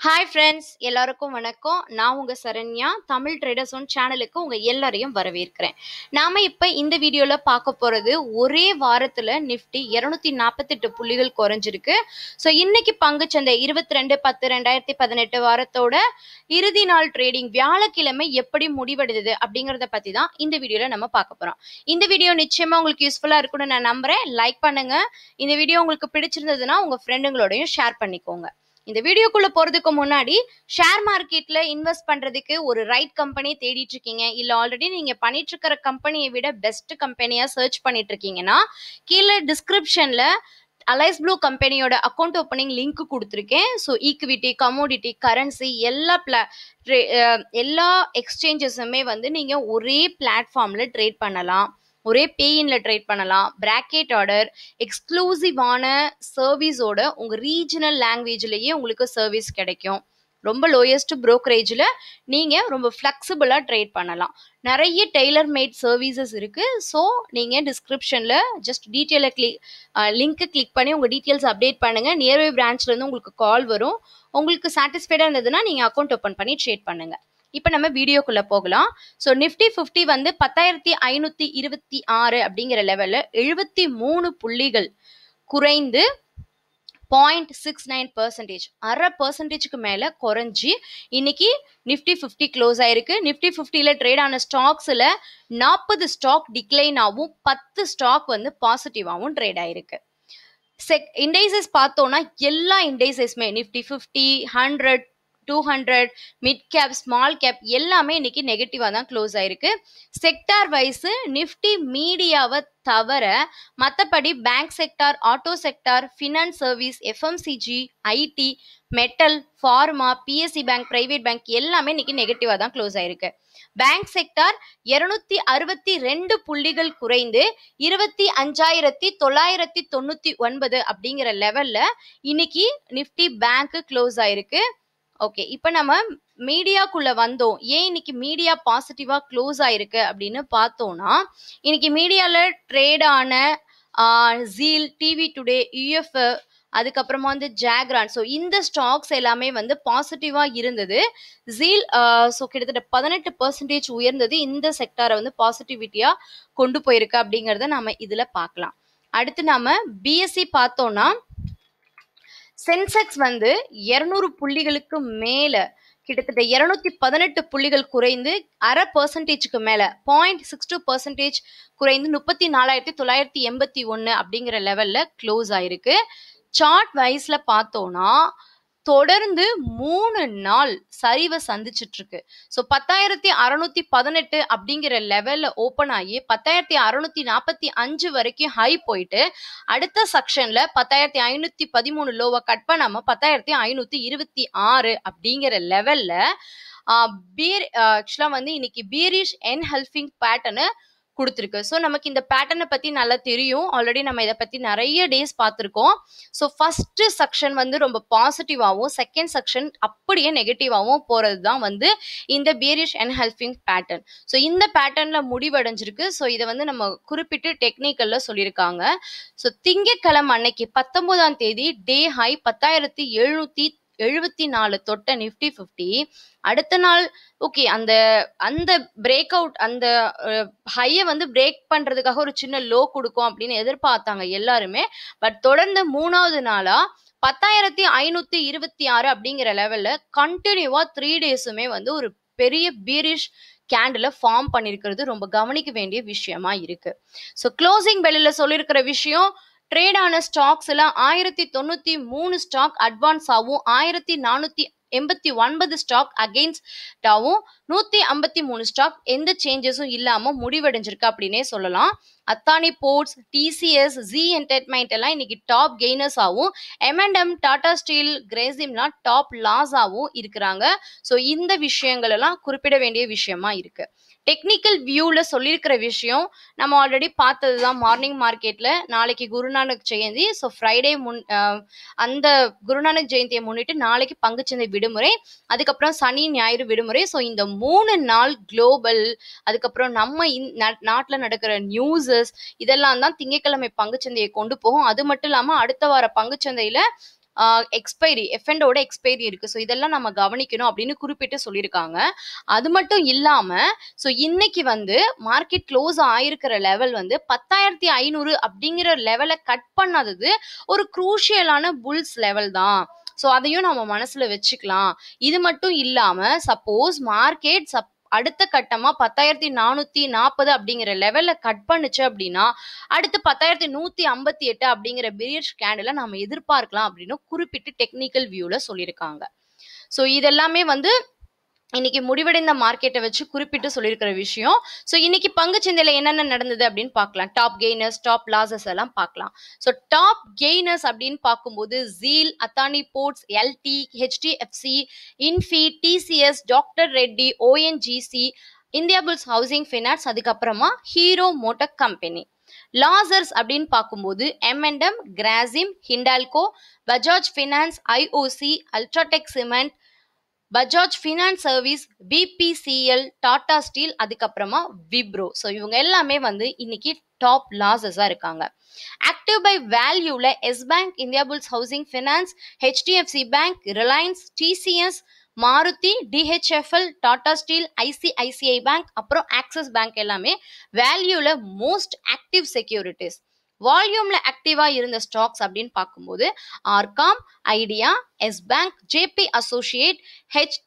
hi friends எல்லாருக்கும் வணக்கம் நான் உங்கள் சரண்யா தமிழ் ட்ரேடர்ஸ் ஒன் சேனலுக்கு உங்கள் எல்லாரையும் வரவேற்கிறேன் நாம் இப்போ இந்த வீடியோவில் பார்க்க போகிறது ஒரே வாரத்தில் நிஃப்டி இரநூத்தி நாற்பத்தெட்டு புள்ளிகள் குறைஞ்சிருக்கு ஸோ இன்னைக்கு பங்குச்சந்தை இருபத்தி ரெண்டு பத்து ரெண்டாயிரத்தி பதினெட்டு வாரத்தோட இறுதி நாள் ட்ரேடிங் வியாழக்கிழமை எப்படி முடிவடைந்தது அப்படிங்கிறத பற்றி தான் இந்த வீடியோவில் நம்ம பார்க்க போகிறோம் இந்த வீடியோ நிச்சயமாக உங்களுக்கு யூஸ்ஃபுல்லாக இருக்கும்னு நான் நம்புகிறேன் லைக் பண்ணுங்கள் இந்த வீடியோ உங்களுக்கு பிடிச்சிருந்ததுன்னா உங்கள் ஃப்ரெண்டுங்களோடையும் ஷேர் பண்ணிக்கோங்க இந்த வீடியோக்குள்ள போறதுக்கு முன்னாடி ஷேர் மார்க்கெட்ல இன்வெஸ்ட் பண்றதுக்கு ஒரு ரைட் கம்பெனி தேடிட்டு இருக்கீங்க இல்ல ஆல்ரெடி நீங்க பண்ணிட்டு இருக்கிற கம்பெனியை விட பெஸ்ட் கம்பெனியா சர்ச் பண்ணிட்டு இருக்கீங்கன்னா கீழே டிஸ்கிரிப்ஷன்ல அலைஸ் ப்ளூ கம்பெனியோட அக்கௌண்ட் ஓப்பனிங் லிங்க் கொடுத்துருக்கேன் ஸோ ஈக்விட்டி கமோடிட்டி கரன்சி எல்லா பிளா எல்லா எக்ஸ்சேஞ்சஸுமே வந்து நீங்கள் ஒரே பிளாட்ஃபார்மில் ட்ரேட் பண்ணலாம் ஒரே பேயின்ல ட்ரேட் பண்ணலாம் பிராக்கெட் ஆர்டர் எக்ஸ்க்ளூசிவான சர்வீஸோட உங்கள் ரீஜனல் லாங்குவேஜ்லேயே உங்களுக்கு சர்வீஸ் கிடைக்கும் ரொம்ப லோயஸ்ட் ப்ரோக்கரேஜில் நீங்கள் ரொம்ப ஃப்ளெக்சிபிளாக ட்ரேட் பண்ணலாம் நிறைய டெய்லர் மேட் சர்வீசஸ் இருக்குது ஸோ நீங்கள் டிஸ்கிரிப்ஷனில் ஜஸ்ட் டீட்டெயிலை கிளிக் லிங்க்கை கிளிக் பண்ணி உங்கள் டீட்டெயில்ஸ் அப்டேட் பண்ணுங்கள் நியர்பை பிரான்ச்லேருந்து உங்களுக்கு கால் வரும் உங்களுக்கு சாட்டிஸ்ஃபைடாக இருந்ததுன்னா நீங்கள் அக்கௌண்ட் ஓப்பன் பண்ணி ட்ரேட் பண்ணுங்கள் இப்போ நம்ம வீடியோக்குள்ளே போகலாம் ஸோ நிஃப்டி ஃபிஃப்டி வந்து பத்தாயிரத்தி ஐநூற்றி இருபத்தி ஆறு அப்படிங்கிற லெவலில் எழுபத்தி மூணு புள்ளிகள் குறைந்து பாயிண்ட் சிக்ஸ் நைன் பர்சன்டேஜ் அரை பர்சன்டேஜ்க்கு மேலே குறைஞ்சி இன்னைக்கு நிஃப்டி ஃபிஃப்டி க்ளோஸ் ஆயிருக்கு நிஃப்டி ஃபிஃப்டியில் ட்ரேட் ஆன ஸ்டாக்ஸில் நாற்பது ஸ்டாக் டிக்ளைன் ஆகும் பத்து ஸ்டாக் வந்து பாசிட்டிவாகவும் ட்ரேட் ஆயிருக்கு செக் இண்டைசஸ் பார்த்தோன்னா எல்லா இண்டைசஸ்மே Nifty fifty hundred two hundred mid cap small cap எல்லாமே இன்னைக்கு நெகட்டிவாக தான் க்ளோஸ் ஆயிருக்கு செக்டார் வைஸு நிஃப்டி மீடியாவை தவிர மற்றபடி bank sector auto sector finance service FMCG IT metal pharma PSC bank private bank எல்லாமே இன்னைக்கு நெகட்டிவாக தான் க்ளோஸ் ஆயிருக்கு பேங்க் செக்டார் இருநூத்தி அறுபத்தி ரெண்டு புள்ளிகள் குறைந்து இருபத்தி அஞ்சாயிரத்தி தொள்ளாயிரத்தி தொண்ணூத்தி ஒன்பது அப்படிங்கிற லெவல்ல இன்னைக்கு நிஃப்டி பேங்க் க்ளோஸ் ஆயிருக்கு ஓகே இப்போ நம்ம மீடியாக்குள்ள வந்தோம் ஏன் இன்னைக்கு மீடியா பாசிட்டிவா க்ளோஸ் ஆயிருக்கு அப்படின்னு பார்த்தோம்னா இன்னைக்கு மீடியால ட்ரேட் ஆன ஜீல் டிவி டுடே யூஎஃப் அதுக்கப்புறமா வந்து ஜாக்ரான் ஸோ இந்த ஸ்டாக்ஸ் எல்லாமே வந்து பாசிட்டிவா இருந்தது ஜீல் ஸோ கிட்டத்தட்ட பதினெட்டு பர்சன்டேஜ் உயர்ந்தது இந்த செக்டாரை வந்து பாசிட்டிவிட்டியா கொண்டு போயிருக்கு அப்படிங்கிறத நாம இதுல பார்க்கலாம் அடுத்து நாம பிஎஸ்சி பார்த்தோம்னா சென்செக்ஸ் வந்து இருநூறு புள்ளிகளுக்கு மேல கிட்டத்தட்ட இருநூத்தி பதினெட்டு புள்ளிகள் குறைந்து அரை பர்சன்டேஜ்க்கு மேல பாயிண்ட் சிக்ஸ் டூ பர்சன்டேஜ் குறைந்து முப்பத்தி நாலாயிரத்தி தொள்ளாயிரத்தி எண்பத்தி ஒன்று அப்படிங்கிற லெவல்ல க்ளோஸ் ஆயிருக்கு சார்ட் வைஸ்ல பார்த்தோம்னா தொடர்ந்து மூணு நாள் சரிவை சந்திச்சிட்டு இருக்கு ஸோ பத்தாயிரத்தி அறுநூத்தி பதினெட்டு அப்படிங்கிற லெவல்ல ஓப்பன் ஆகி பத்தாயிரத்தி அறுநூத்தி நாற்பத்தி அஞ்சு வரைக்கும் ஹை போயிட்டு அடுத்த செக்ஷன்ல பத்தாயிரத்தி ஐநூத்தி பதிமூணு லோவை கட் பண்ணாம பத்தாயிரத்தி ஐநூத்தி இருபத்தி ஆறு அப்படிங்கிற லெவல்ல பீர் ஆக்சுவலா வந்து இன்னைக்கு பீரிஷ் என் ஹெல்பிங் பேட்டர்னு கொடுத்துருக்கு ஸோ நமக்கு இந்த பேட்டர்னை பற்றி நல்லா தெரியும் ஆல்ரெடி நம்ம இதை பற்றி நிறைய டேஸ் பார்த்துருக்கோம் ஸோ ஃபஸ்ட்டு செக்ஷன் வந்து ரொம்ப பாசிட்டிவாகவும் செகண்ட் செக்ஷன் அப்படியே நெகட்டிவாகவும் போகிறது தான் வந்து இந்த bearish engulfing pattern so இந்த பேட்டர்னில் முடிவடைஞ்சிருக்கு ஸோ இதை வந்து நம்ம குறிப்பிட்டு டெக்னிக்கலில் சொல்லியிருக்காங்க ஸோ திங்கக்கிழமை அன்னைக்கு பத்தொம்போதாம் தேதி டே ஹை பத்தாயிரத்தி எழுநூற்றி எழுபத்தி நாலு தொட்ட நிஃப்டி ஃபிஃப்டி அடுத்த நாள் ஓகே அந்த அந்த பிரேக் அவுட் அந்த ஹையை வந்து பிரேக் பண்றதுக்காக ஒரு சின்ன லோ கொடுக்கும் அப்படின்னு எதிர்பார்த்தாங்க எல்லாருமே பட் தொடர்ந்து மூணாவது நாளா பத்தாயிரத்தி ஐநூத்தி இருபத்தி ஆறு அப்படிங்கிற லெவல்ல கண்டினியூவா த்ரீ டேஸுமே வந்து ஒரு பெரிய பீரிஷ் கேண்டில் ஃபார்ம் பண்ணியிருக்கிறது ரொம்ப கவனிக்க வேண்டிய விஷயமா இருக்கு ஸோ க்ளோசிங் வெளியில சொல்லியிருக்கிற விஷயம் ட்ரேட் ஆன ஸ்டாக்ஸ்ல ஆயிரத்தி தொண்ணூத்தி மூணு ஸ்டாக் அட்வான்ஸ் ஆகும் ஆயிரத்தி நானூத்தி எண்பத்தி ஒன்பது ஸ்டாக் அகெயின்ஸ்டாவும் நூத்தி ஐம்பத்தி மூணு ஸ்டாக் எந்த சேஞ்சஸும் இல்லாம முடிவடைஞ்சிருக்கு அப்படின்னே சொல்லலாம் Adani ports TCS Zee entertainment எல்லாம் இன்னைக்கு டாப் கெய்னர்ஸ் ஆகும் எம்என்எம் டாடா ஸ்டீல் கிரேசிம்லாம் டாப் லாஸ் ஆகவும் இருக்கிறாங்க ஸோ இந்த விஷயங்கள் எல்லாம் குறிப்பிட வேண்டிய விஷயமா இருக்கு டெக்னிக்கல் வியூவில் சொல்லியிருக்கிற விஷயம் நம்ம ஆல்ரெடி பார்த்தது தான் மார்னிங் மார்க்கெட்டில் நாளைக்கு குருநானக் ஜெயந்தி ஸோ ஃப்ரைடே முன் அந்த குருநானக் ஜெயந்தியை முன்னிட்டு நாளைக்கு பங்குச்சந்தை விடுமுறை அதுக்கப்புறம் சனி ஞாயிறு விடுமுறை ஸோ இந்த மூணு நாள் குளோபல் அதுக்கப்புறம் நம்ம நாட்டில் நடக்கிற நியூஸஸ் இதெல்லாம் தான் திங்கட்கிழமை பங்குச்சந்தையை கொண்டு போகும் அது மட்டும் இல்லாமல் அடுத்த வார பங்குச்சந்தையில் எக்ஸ்பைரி எஃப்எண்டோட எக்ஸ்பைரி இருக்கு ஸோ இதெல்லாம் நம்ம கவனிக்கணும் அப்படின்னு குறிப்பிட்டு சொல்லியிருக்காங்க அது மட்டும் இல்லாம ஸோ இன்னைக்கு வந்து மார்க்கெட் க்ளோஸ் ஆயிருக்கிற லெவல் வந்து பத்தாயிரத்தி ஐநூறு அப்படிங்கிற லெவலை கட் பண்ணாதது ஒரு குரூஷியலான புல்ஸ் லெவல் தான் ஸோ அதையும் நம்ம மனசுல வச்சுக்கலாம் இது மட்டும் இல்லாம சப்போஸ் மார்க்கெட் சப் அடுத்த கட்டமா பத்தாயிரத்தி நானூத்தி நாற்பது அப்படிங்கிற லெவல்ல கட் பண்ணுச்சு அப்படின்னா அடுத்து பத்தாயிரத்தி நூத்தி ஐம்பத்தி எட்டு அப்படிங்கிற பெரியர் கேண்டில நம்ம எதிர்பார்க்கலாம் அப்படின்னு குறிப்பிட்டு டெக்னிக்கல் வியூல சொல்லியிருக்காங்க ஸோ இதெல்லாமே வந்து இன்னைக்கு முடிவடைந்த மார்க்கெட்டை வச்சு குறிப்பிட்டு சொல்லியிருக்கிற விஷயம் ஸோ இன்னைக்கு பங்குச்சந்தையில என்னென்ன நடந்தது அப்படின்னு பார்க்கலாம் டாப் கெய்னர்ஸ் டாப் லாசஸ் எல்லாம் பார்க்கலாம் ஸோ டாப் கெய்னர்ஸ் அப்படின்னு பார்க்கும்போது Zeel Adani ports LT HDFC Infy TCS doctor Reddy ONGC India Bulls housing finance அதுக்கப்புறமா ஹீரோ மோட்டார் கம்பெனி லாசர்ஸ் அப்படின்னு பார்க்கும்போது எம்என்டம் Grasim Hindalco Bajaj finance IOC UltraTech cement Bajaj finance service BPCL Tata steel அதுக்கப்புறமா விப்ரோ ஸோ இவங்க எல்லாமே வந்து இன்னைக்கு டாப் லாசஸாக இருக்காங்க ஆக்டிவ் பை வேல்யூவில் yes bank India Bulls housing finance HDFC bank Reliance TCS Maruti DHFL Tata steel ICICI bank அப்புறம் ஆக்சிஸ் பேங்க் எல்லாமே வேல்யூவில் மோஸ்ட் ஆக்டிவ் செக்யூரிட்டிஸ் வால்யூம்ல ஆக்டிவா இருந்த ஸ்டாக்ஸ் அப்படின்னு பார்க்கும்போது RCom Idea yes bank JP associate H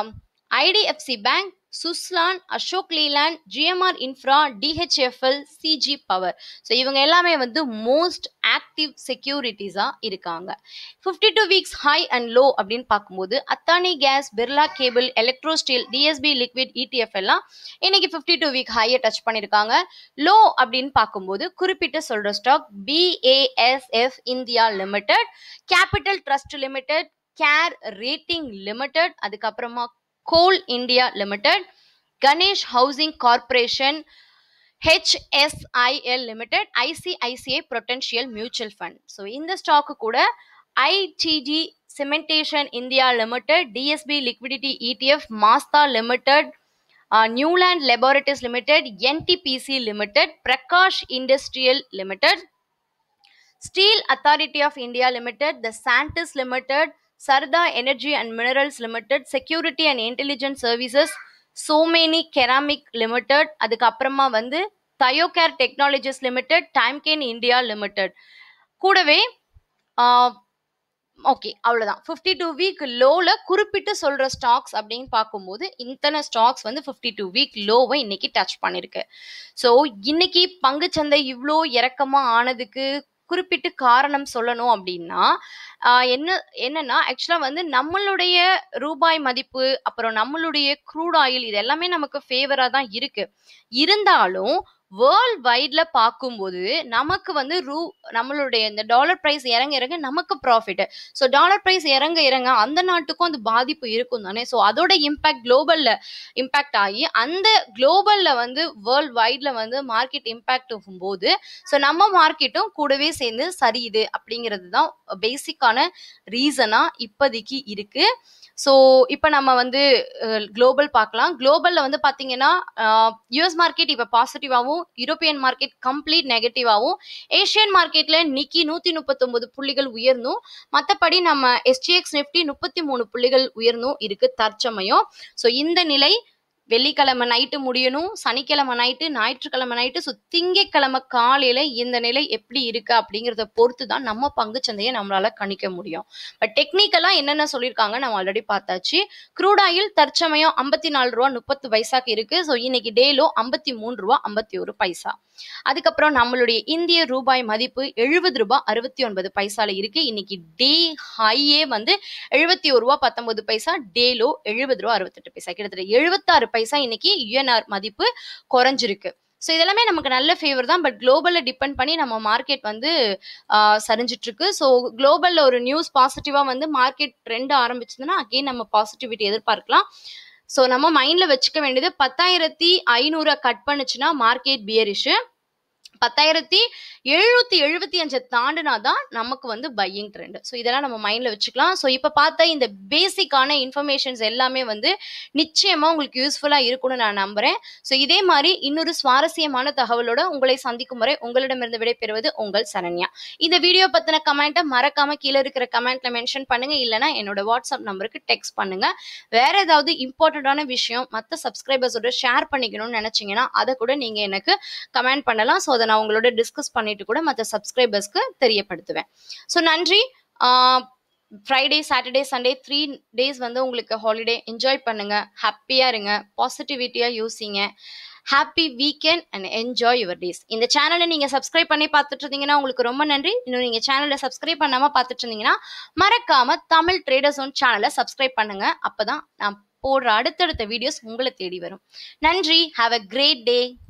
IDFC bank Suzlon Ashok Leyland GMR infra DHFL CG power so இவங்க எல்லாமே வந்து மோஸ்ட் ஆக்டிவ் செக்யூரிட்டிஸாக இருக்காங்க fifty two weeks high and low அப்படின்னு பார்க்கும்போது அத்தானி gas Birla cable electro steel DSP liquid ETF எல்லாம் இன்னைக்கு fifty two week ஹையை டச் பண்ணியிருக்காங்க லோ அப்படின்னு பார்க்கும்போது குறிப்பிட்ட சொல்ற stock BASF India limited capital trust limited care rating limited அதுக்கப்புறமா coal India limited Ganesh housing corporation HSIL limited ICICI potential mutual fund so இந்த ஸ்டாக்கு கூட ITD cementation India limited DSP liquidity ETF Mazda limited Neuland laboratories limited NTPC limited Prakash industrial limited steel authority of India limited the Sandesh limited Sarda energy and minerals limited security and intelligence services Somany ceramic limited அதுக்கப்புறமா வந்து Thyrocare technologies limited Timken India limited கூடவே okay அவ்வளோதான் fifty two week லோவில் குறிப்பிட்டு சொல்கிற stocks அப்படின்னு பார்க்கும்போது இத்தனை ஸ்டாக்ஸ் வந்து ஃபிஃப்டி டூ வீக் லோவை இன்னைக்கு டச் பண்ணியிருக்கு ஸோ இன்னைக்கு பங்குச்சந்தை இவ்வளோ இறக்கமாக ஆனதுக்கு குறிப்பிட்டு காரணம் சொல்லணும் அப்படின்னா என்ன என்னன்னா ஆக்சுவலாக வந்து நம்மளுடைய ரூபாய் மதிப்பு அப்புறம் நம்மளுடைய க்ரூட் ஆயில் இது எல்லாமே நமக்கு ஃபேவராக தான் இருக்கு இருந்தாலும் வேர்ல்ட் வைட்ல பார்க்கும்போது நமக்கு வந்து ரூ நம்மளுடைய இந்த டாலர் ப்ரைஸ் இறங்க இறங்க நமக்கு ப்ராஃபிட் ஸோ டாலர் ப்ரைஸ் இறங்க இறங்க அந்த நாட்டுக்கும் அந்த பாதிப்பு இருக்கும் தானே ஸோ அதோட இம்பேக்ட் குளோபல்ல இம்பேக்ட் ஆகி அந்த குளோபல்ல வந்து வேர்ல்ட் வைட்ல வந்து மார்க்கெட் இம்பேக்ட் போது ஸோ நம்ம மார்க்கெட்டும் கூடவே சேர்ந்து சரியுது அப்படிங்கிறது தான் பேசிக்கான ரீசனா இப்போதைக்கு இருக்கு ஸோ இப்போ நம்ம வந்து குளோபல் பார்க்கலாம் குளோபலில் வந்து பார்த்தீங்கன்னா யூஎஸ் மார்க்கெட் இப்போ பாசிட்டிவாகவும் யூரோப்பியன் மார்க்கெட் கம்ப்ளீட் நெகட்டிவாகவும் ஏஷியன் மார்க்கெட்டில் நிக்கி நூற்றி முப்பத்தொம்பது புள்ளிகள் உயர்ந்தும் மற்றபடி நம்ம எஸ்டிஎக்ஸ் நிஃப்டி முப்பத்தி மூணு புள்ளிகள் உயர்ந்தும் இருக்கு தற்சமயம் ஸோ இந்த நிலை வெள்ளிக்கிழமை நைட்டு முடியணும் சனிக்கிழமை நைட்டு ஞாயிற்றுக்கிழமை நைட்டு ஸோ திங்கக்கிழமை காலையில் இந்த நிலை எப்படி இருக்கு அப்படிங்கிறத பொறுத்து தான் நம்ம பங்குச்சந்தையை நம்மளால கணிக்க முடியும் பட் டெக்னிக்கலாக என்னென்ன சொல்லியிருக்காங்க நம்ம ஆல்ரெடி பார்த்தாச்சு க்ரூட் ஆயில் தற்சமயம் ஐம்பத்தி நாலு ரூபா முப்பத்து பைசாக்கு இருக்கு ஸோ இன்னைக்கு டேலோ ஐம்பத்தி மூணு ரூபா ஐம்பத்தி ஒரு பைசா அதுக்கப்புறம் நம்மளுடைய இந்திய ரூபாய் மதிப்பு எழுபது ரூபாய் அறுபத்தி ஒன்பது பைசால இருக்கு இன்னைக்கு டே ஹையே வந்து எழுபத்தி ஒரு ரூபா பத்தொன்பது பைசா டேலோ எழுபது ரூபா அறுபத்தெட்டு பைசா கிட்டத்தட்ட எழுபத்தாறு பைசா இன்னைக்கு யுஎன்ஆர் மதிப்பு குறைஞ்சிருக்கு ஸோ இதெல்லாமே நமக்கு நல்ல ஃபேவர் தான் பட் குளோபலில் டிபெண்ட் பண்ணி நம்ம மார்க்கெட் வந்து சரிஞ்சிட்டு இருக்கு ஸோ குளோபலில் ஒரு நியூஸ் பாசிட்டிவாக வந்து மார்க்கெட் ட்ரெண்ட் ஆரம்பிச்சதுன்னா அகெயின் நம்ம பாசிட்டிவிட்டி எதிர்பார்க்கலாம் ஸோ நம்ம மைண்டில் வச்சுக்க வேண்டியது பத்தாயிரத்தி ஐநூறை கட் பண்ணுச்சுன்னா மார்க்கெட் பியரிஷு பத்தாயிரத்தி எழுநூத்தி எழுபத்தி அஞ்சை தாண்டினா தான் நமக்கு வந்து பையிங் ட்ரெண்ட் ஸோ இதெல்லாம் நம்ம மைண்ட்ல வச்சுக்கலாம் ஸோ இப்போ பார்த்த இந்த பேசிக்கான இன்ஃபர்மேஷன்ஸ் எல்லாமே வந்து நிச்சயமா உங்களுக்கு யூஸ்ஃபுல்லா இருக்கும்னு நான் நம்புறேன் ஸோ இதே மாதிரி இன்னொரு சுவாரஸ்யமான தகவலோட உங்களை சந்திக்கும் வரை உங்களிடமிருந்து விடைபெறுவது உங்கள் சரண்யா இந்த வீடியோ பத்தின கமெண்ட்டை மறக்காம கீழே இருக்கிற கமெண்ட்ல மென்ஷன் பண்ணுங்க இல்லைன்னா என்னோட வாட்ஸ்அப் நம்பருக்கு டெக்ஸ்ட் பண்ணுங்க வேற ஏதாவது இம்பார்ட்டண்டான விஷயம் மற்ற சப்ஸ்கிரைபர்ஸோட ஷேர் பண்ணிக்கணும்னு நினைச்சீங்கன்னா அதை கூட நீங்க எனக்கு கமெண்ட் பண்ணலாம் ஸோ அதை நான் உங்களோட டிஸ்கஸ் பண்ணிட்டு கூட மற்ற சப்ஸ்கிரைபர்ஸ்க்கு தெரியப்படுத்துவேன் ஸோ நன்றி Friday Saturday Sunday three days வந்து உங்களுக்கு ஹாலிடே என்ஜாய் பண்ணுங்க ஹாப்பியாக இருங்க பாசிட்டிவிட்டியாக யூஸிங்க happy weekend and enjoy your days இந்த சேனலை நீங்கள் சப்ஸ்கிரைப் பண்ணி பார்த்துட்டு இருந்தீங்கன்னா உங்களுக்கு ரொம்ப நன்றி இன்னும் நீங்கள் சேனலை சப்ஸ்கிரைப் பண்ணாமல் பார்த்துட்டு இருந்தீங்கன்னா மறக்காம தமிழ் ட்ரேடர்ஸ் ஒன் சேனலை சப்ஸ்கிரைப் பண்ணுங்க அப்பதான் நான் போடுற அடுத்தடுத்த வீடியோஸ் உங்களை தேடி வரும் நன்றி ஹாவ் அ கிரேட் டே